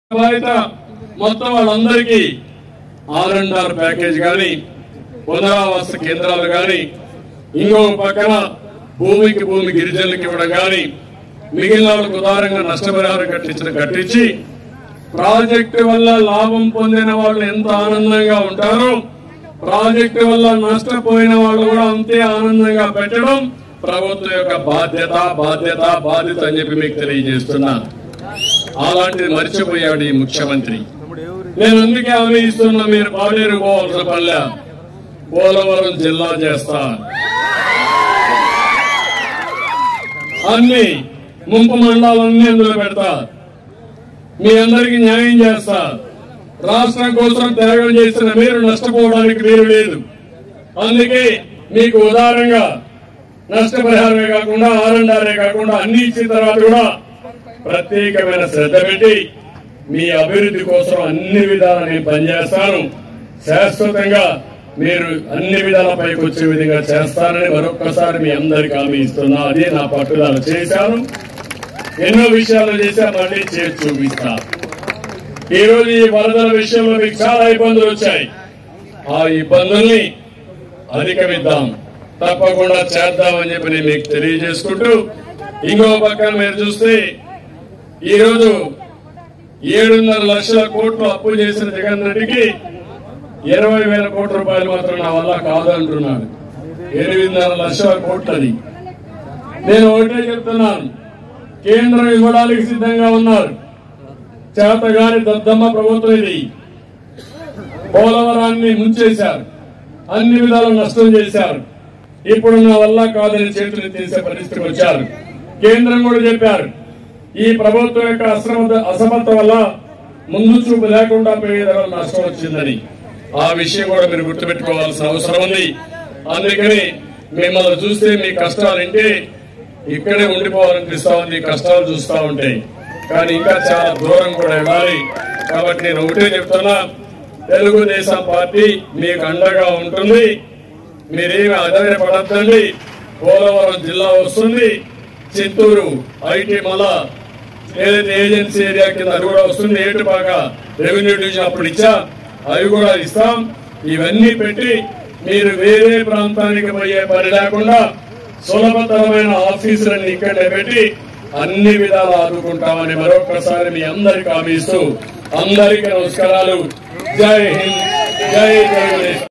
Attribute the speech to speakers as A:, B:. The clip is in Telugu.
A: బాధ్యత మొత్తం వాళ్ళందరికీ ఆర్ అండ్ ఆర్ ప్యాకేజ్ కానీ పునరావాస కేంద్రాలు కానీ ఇంకో పక్కన భూమికి భూమి గిరిజనులకు ఇవ్వడం కానీ మిగిలిన వాళ్ళకు ఉదారంగా నష్టపరిహారం కట్టించిన కట్టించి ప్రాజెక్టు వల్ల లాభం పొందిన వాళ్ళు ఎంత ఆనందంగా ఉంటారో ప్రాజెక్టు వల్ల నష్టపోయిన వాళ్ళు కూడా అంతే ఆనందంగా పెట్టడం ప్రభుత్వం యొక్క బాధ్యత బాధ్యత బాధ్యత అని చెప్పి మీకు తెలియజేస్తున్నాను అలాంటిది మర్చిపోయాడు ఈ ముఖ్యమంత్రి నేను అందుకే హామీ ఇస్తున్నా మీరు పాడేరు పోవాల్సిన పల్లె పోలవరం జిల్లా చేస్తా అన్ని ముంపు మండలాలన్నీ అందులో పెడతా మీ అందరికి న్యాయం చేస్తా రాష్ట్రం కోసం త్యాగం చేసిన మీరు నష్టపోవడానికి వీలు లేదు అందుకే మీకు ఉదారంగా నష్టపరిహారమే కాకుండా ఆర్ఎండ్ఆర్ఏ కాకుండా అన్ని ఇచ్చిన తర్వాత కూడా ప్రత్యేకమైన శ్రద్ధ పెట్టి మీ అభివృద్ధి కోసం అన్ని విధాలా నేను పనిచేస్తాను శాశ్వతంగా మీరు అన్ని విధాల పైకి వచ్చే విధంగా చేస్తానని మరొక్కసారి మీ అందరికి హామీ ఇస్తున్నా అదే నా పట్టుదల చేశాను ఎన్నో విషయాలు చేశా మళ్ళీ చేసి చూపిస్తా ఈ రోజు ఈ వరదల విషయంలో మీకు చాలా ఇబ్బందులు వచ్చాయి ఆ ఇబ్బందుల్ని అధిగమిద్దాం తప్పకుండా చేద్దామని చెప్పి నేను మీకు తెలియజేసుకుంటూ ఇంకో పక్కన మీరు చూస్తే ఈ రోజు ఏడున్నర లక్షల కోట్లు అప్పు చేసిన జగన్ రెడ్డికి ఇరవై వేల కోట్ల రూపాయలు మాత్రం నా వల్ల కాదు అంటున్నాడు ఎనిమిదిన్నర లక్షల కోట్లది నేను ఒకటే చెప్తున్నాను కేంద్రం ఇవ్వడానికి సిద్ధంగా ఉన్నారు చేతగాని దద్దమ్మ ప్రభుత్వం ఇది పోలవరాన్ని ముంచేశారు అన్ని విధాలు నష్టం చేశారు ఇప్పుడు నా వల్ల కాదని చేతులు తీసే పరిస్థితికి వచ్చారు కేంద్రం కూడా చెప్పారు ఈ ప్రభుత్వం యొక్క అసమర్థ అసమర్థ వల్ల ముందు చూపు లేకుండా పోయేది వల్ల నష్టం వచ్చిందని ఆ విషయం కూడా మీరు గుర్తుపెట్టుకోవాల్సిన అవసరం ఉంది అందుకని మిమ్మల్ని చూస్తే మీ కష్టాలు వింటే ఇక్కడే ఉండిపోవాలనిపిస్తా ఉంది కష్టాలు చూస్తా ఉంటాయి కానీ ఇంకా చాలా దూరం కూడా వెళ్ళాలి కాబట్టి నేను ఒకటే చెప్తున్నా తెలుగుదేశం పార్టీ మీకు అండగా ఉంటుంది మీరేమి అధైర్యపడద్దండి పోలవరం జిల్లా వస్తుంది చిత్తూరు ఐటీ మళ్ళా ఏదైతే ఏజెన్సీ ఏరియా కింద అది కూడా వస్తుంది ఏటుపాక రెవెన్యూ డివిజన్ అప్పుడు ఇచ్చా అవి కూడా ఇస్తాం ఇవన్నీ పెట్టి మీరు వేరే ప్రాంతానికి పోయే పని లేకుండా సులభతరమైన ఆఫీసులన్నీ ఇక్కడే పెట్టి అన్ని విధాలు ఆదుకుంటామని మరొకసారి మీ అందరికి హామీ ఇస్తూ అందరికీ నమస్కారాలు జై హింద్ జై తెలుగుదేశం